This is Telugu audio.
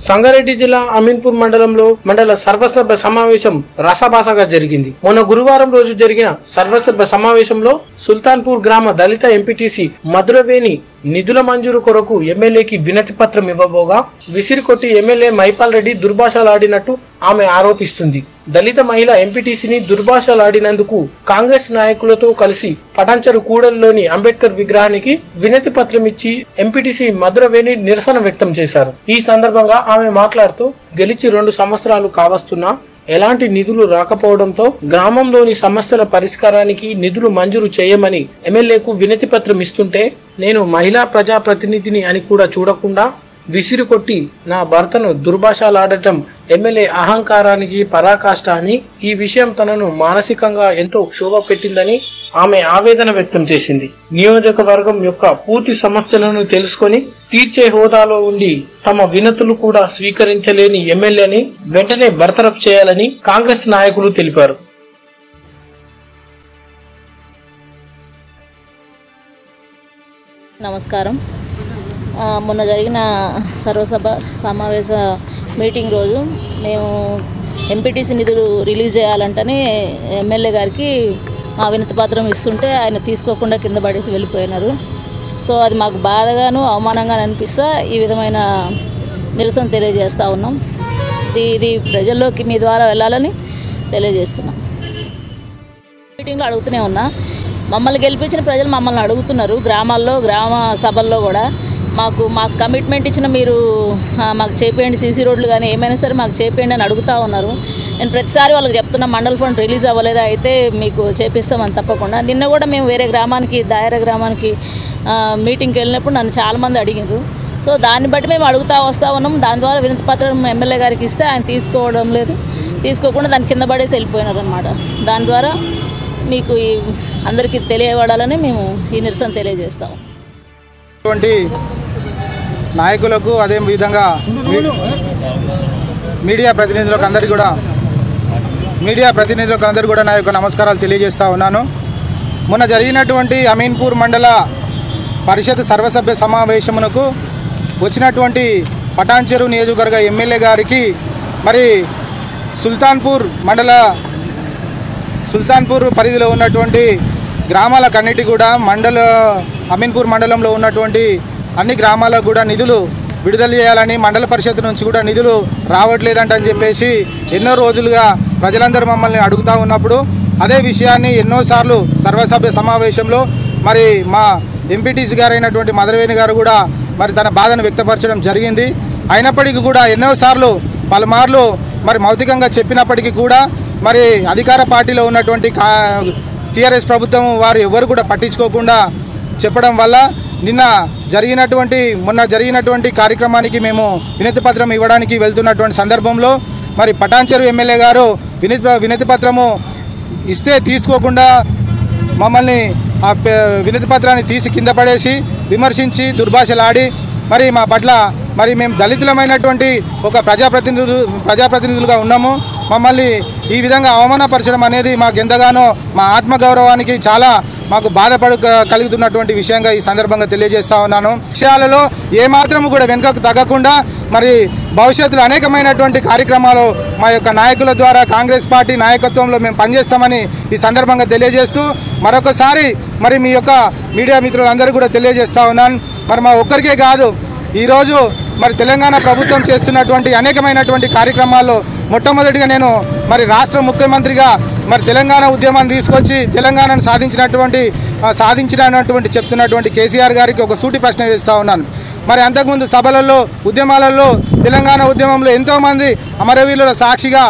సంగారెడ్డి జిల్లా అమీన్పూర్ మండలంలో మండల సర్వసభ్య సమావేశం రసభాసగా జరిగింది మొన్న గురువారం రోజు జరిగిన సర్వసభ్య సమావేశంలో సుల్తాన్పూర్ గ్రామ దళిత ఎంపీటీసీ మధురవేణి నిధుల మంజూరు కొరకు ఎమ్మెల్యేకి వినతి పత్రం ఇవ్వబోగా విసిరికొట్టి ఎమ్మెల్యే మైపాల్ రెడ్డి దుర్భాషలాడినట్టు ఆమె ఆరోపిస్తుంది దళిత మహిళ ఎంపీటీసీని దుర్భాషలాడినందుకు కాంగ్రెస్ నాయకులతో కలిసి పటాంచరు కూడలిలోని అంబేద్కర్ విగ్రహానికి వినతి పత్రం ఇచ్చి ఎంపీటీసీ మధురవేణి నిరసన వ్యక్తం చేశారు ఈ సందర్భంగా ఆమె మాట్లాడుతూ గెలిచి రెండు సంవత్సరాలు కావస్తున్నా ఎలాంటి నిధులు రాకపోవడంతో గ్రామంలోని సమస్యల పరిష్కారానికి నిధులు మంజూరు చేయమని ఎమ్మెల్యేకు వినతి పత్రం ఇస్తుంటే నేను మహిళా ప్రజాప్రతినిధిని అని కూడా చూడకుండా విసిరి కొట్టి నా భర్తను దుర్భాషలాడటం ఎమ్మెల్యే అహంకారానికి పరాకాష్ట అని ఈ విషయం తనను మానసికంగా ఎంతో క్షోభ పెట్టిందని ఆమె ఆవేదన వ్యక్తం చేసింది నియోజకవర్గం యొక్క పూర్తి సమస్యలను తెలుసుకొని తీర్చే హోదాలో ఉండి తమ వినతులు కూడా స్వీకరించలేని ఎమ్మెల్యేని వెంటనే బర్తరఫ్ చేయాలని కాంగ్రెస్ నాయకులు తెలిపారు నమస్కారం ఆ, మొన్న జరిగిన సర్వసభ సమావేశ మీటింగ్ రోజు మేము ఎంపీటీసీ నిధులు రిలీజ్ చేయాలంటని ఎమ్మెల్యే గారికి మా వినతి పత్రం ఇస్తుంటే ఆయన తీసుకోకుండా కింద పడేసి వెళ్ళిపోయినారు సో అది మాకు బాధగాను అవమానంగా అనిపిస్తా ఈ విధమైన నిరసన తెలియజేస్తూ ఉన్నాం ఇది ఇది ప్రజల్లోకి మీ ద్వారా వెళ్ళాలని తెలియజేస్తున్నాం మీటింగ్లో అడుగుతూనే ఉన్నా మమ్మల్ని గెలిపించిన ప్రజలు మమ్మల్ని అడుగుతున్నారు గ్రామాల్లో గ్రామ సభల్లో కూడా మాకు మాకు కమిట్మెంట్ ఇచ్చిన మీరు ఆ, మాకు చేపేయండి సీసీ రోడ్లు కానీ ఏమైనా సరే మాకు చేపేయండి అని అడుగుతూ ఉన్నారు నేను ప్రతిసారి వాళ్ళకి చెప్తున్నా మండల్ ఫండ్ రిలీజ్ అవ్వలేదా అయితే మీకు చేపిస్తామని తప్పకుండా నిన్న కూడా మేము వేరే గ్రామానికి దాయర గ్రామానికి ఆ, మీటింగ్కి వెళ్ళినప్పుడు నన్ను చాలామంది అడిగారు సో దాన్ని బట్టి మేము అడుగుతా వస్తూ ఉన్నాం దాని ద్వారా వినతి పత్రం ఎమ్మెల్యే గారికి ఇస్తే ఆయన తీసుకోవడం లేదు తీసుకోకుండా దాని కింద పడేసి వెళ్ళిపోయినారు అనమాట దాని ద్వారా మీకు ఈ అందరికీ తెలియబడాలని మేము ఈ నిరసన తెలియజేస్తాం అటువంటి నాయకులకు అదే విధంగా మీ- మీడియా ప్రతినిధులకు అందరికీ కూడా మీడియా ప్రతినిధులకు అందరికీ కూడా నా యొక్క నమస్కారాలు తెలియజేస్తా ఉన్నాను మొన్న జరిగినటువంటి అమీన్పూర్ మండల పరిషత్ సర్వసభ్య సమావేశమునకు వచ్చినటువంటి పటాన్చెరు నియోజకవర్గ ఎమ్మెల్యే గారికి మరి సుల్తాన్పూర్ మండల సుల్తాన్పూర్ పరిధిలో ఉన్నటువంటి గ్రామాలకన్నిటి కూడా మండల అమీన్పూర్ మండలంలో ఉన్నటువంటి అన్ని గ్రామాలకు కూడా నిధులు విడుదల చేయాలని మండల పరిషత్ నుంచి కూడా నిధులు రావట్లేదంట అని చెప్పేసి ఎన్నో రోజులుగా ప్రజలందరూ మమ్మల్ని అడుగుతూ ఉన్నప్పుడు అదే విషయాన్ని ఎన్నోసార్లు సర్వసభ్య సమావేశంలో మరి మా ఎంపీటీసీ గారైనటువంటి మదరవేణి గారు కూడా మరి తన బాధను వ్యక్తపరచడం జరిగింది అయినప్పటికీ కూడా ఎన్నోసార్లు పలుమార్లు మరి మౌతికంగా చెప్పినప్పటికీ కూడా మరి అధికార పార్టీలో ఉన్నటువంటి కా టీఆర్ఎస్ ప్రభుత్వం వారు ఎవరు కూడా పట్టించుకోకుండా చెప్పడం వల్ల నిన్న జరిగినటువంటి మొన్న జరిగినటువంటి కార్యక్రమానికి మేము వినతి పత్రం ఇవ్వడానికి వెళ్తున్నటువంటి సందర్భంలో మరి పటాన్చెరు ఎమ్మెల్యే గారు వినతి వినతి పత్రము ఇస్తే తీసుకోకుండా మమ్మల్ని ఆ పే- వినతి పత్రాన్ని తీసి కింద పడేసి విమర్శించి దుర్భాషలాడి మరి మా పట్ల మరి మేము దళితులమైనటువంటి ఒక ప్రజాప్రతినిధులు ప్రజాప్రతినిధులుగా ఉన్నాము మమ్మల్ని ఈ విధంగా అవమానపరచడం అనేది మాకు ఎంతగానో మా ఆత్మగౌరవానికి చాలా మాకు బాధపడు కలుగుతున్నటువంటి విషయంగా ఈ సందర్భంగా తెలియజేస్తా ఉన్నాను విషయాలలో ఏమాత్రం కూడా వెనుకకు తగ్గకుండా మరి భవిష్యత్తులో అనేకమైనటువంటి కార్యక్రమాలు మా యొక్క నాయకుల ద్వారా కాంగ్రెస్ పార్టీ నాయకత్వంలో మేము పనిచేస్తామని ఈ సందర్భంగా తెలియజేస్తూ మరొకసారి మరి మీ యొక్క మీడియా మిత్రులందరూ కూడా తెలియజేస్తా ఉన్నాను మరి మా ఒక్కరికే కాదు ఈరోజు మరి తెలంగాణ ప్రభుత్వం చేస్తున్నటువంటి అనేకమైనటువంటి కార్యక్రమాల్లో మొట్టమొదటిగా నేను మరి రాష్ట్ర ముఖ్యమంత్రిగా మరి తెలంగాణ ఉద్యమాన్ని తీసుకొచ్చి తెలంగాణను సాధించినటువంటి ఆ, సాధించినటువంటి చెప్తున్నటువంటి కేసీఆర్ గారికి ఒక సూటి ప్రశ్న వేస్తూ ఉన్నాను మరి అంతకుముందు సభలలో ఉద్యమాలలో తెలంగాణ ఉద్యమంలో ఎంతోమంది అమరవీరుల సాక్షిగా